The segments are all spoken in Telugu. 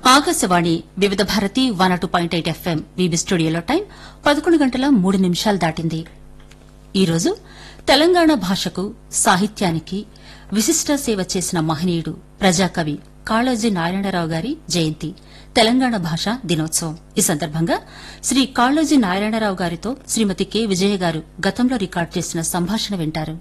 Akashvani Vividh Bharati one two point eight FM VB స్టూడియోలో టైం పదకొండు గంటల మూడు నిమిషాలు దాటింది ఈరోజు తెలంగాణ భాషకు సాహిత్యానికి విశిష్ట సేవ చేసిన మహనీయుడు ప్రజాకవి కాళోజీ నారాయణరావు గారి జయంతి తెలంగాణ భాష దినోత్సవం ఈ సందర్భంగా శ్రీ కాళోజీ నారాయణరావు గారితో శ్రీమతి కె విజయ గారు గతంలో రికార్డు చేసిన సంభాషణ వింటారు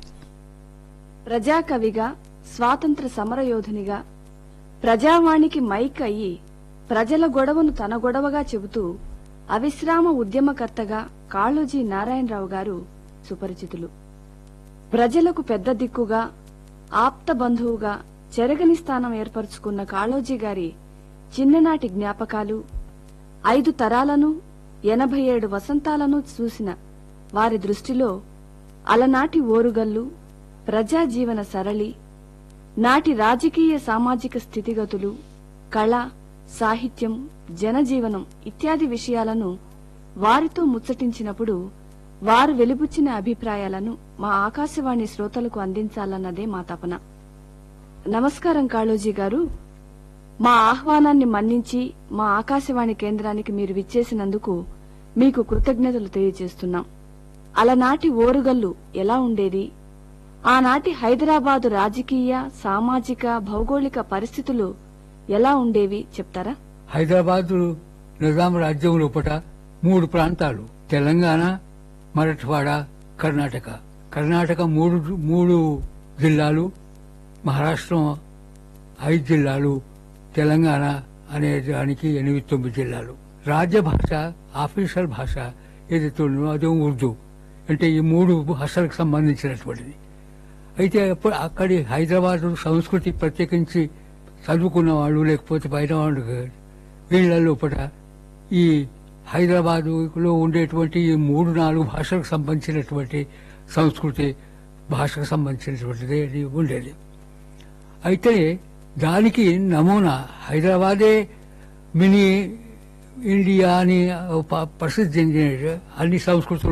ప్రజాకవిగా స్వాతంత్ర సమరయోధునిగా ప్రజావాణికి మైక్ అయ్యి ప్రజల గొడవను తన గొడవగా చెబుతూ అవిశ్రామ ఉద్యమకర్తగా కాళోజీ నారాయణరావు గారు సుపరిచితులు ప్రజలకు పెద్ద దిక్కుగా ఆప్త బంధువుగా చెరగని స్థానం ఏర్పరచుకున్న కాళోజీ గారి చిన్ననాటి జ్ఞాపకాలు ఐదు తరాలను ఎనభై ఏడు వసంతాలను చూసిన వారి దృష్టిలో అలనాటి ఓరుగల్లు ప్రజాజీవన సరళి నాటి రాజకీయ సామాజిక స్థితిగతులు కళ సాహిత్యం జనజీవనం ఇత్యాది విషయాలను వారితో ముచ్చటించినప్పుడు వారు వెలిబుచ్చిన అభిప్రాయాలను మా ఆకాశవాణి శ్రోతలకు అందించాలన్నదే మా తపన నమస్కారం కాళోజీ గారు మా ఆహ్వానాన్ని మన్నించి మా ఆకాశవాణి కేంద్రానికి మీరు విచ్చేసినందుకు మీకు కృతజ్ఞతలు తెలియజేస్తున్నాం అలనాటి ఓరుగల్లు ఎలా ఉండేది ఆనాటి హైదరాబాదు రాజకీయ సామాజిక భౌగోళిక పరిస్థితులు ఎలా ఉండేవి చెప్తారా హైదరాబాద్ నిజాం రాజ్యం లోపట మూడు ప్రాంతాలు తెలంగాణ మరాఠవాడ కర్ణాటక కర్ణాటక మూడు మూడు జిల్లాలు మహారాష్ట్ర ఐదు జిల్లాలు తెలంగాణ అనే దానికి ఎనిమిది తొమ్మిది జిల్లాలు రాజ్య భాష ఆఫీషియల్ భాష ఏదైతే ఉందో అదే ఉర్దూ అంటే ఈ మూడు భాషలకు సంబంధించినటువంటిది అయితే అప్పుడు అక్కడి హైదరాబాద్ సంస్కృతి ప్రత్యేకించి చదువుకున్న వాళ్ళు లేకపోతే బయట వాళ్ళు వీళ్ళ లోపల ఈ హైదరాబాదులో ఉండేటువంటి ఈ మూడు నాలుగు భాషలకు సంబంధించినటువంటి సంస్కృతి భాషకు సంబంధించినటువంటిది అది ఉండేది అయితే దానికి నమూనా హైదరాబాదే మినీ ఇండియా అని ప- ప్రసిద్ధి చెందిన అన్ని సంస్కృతులు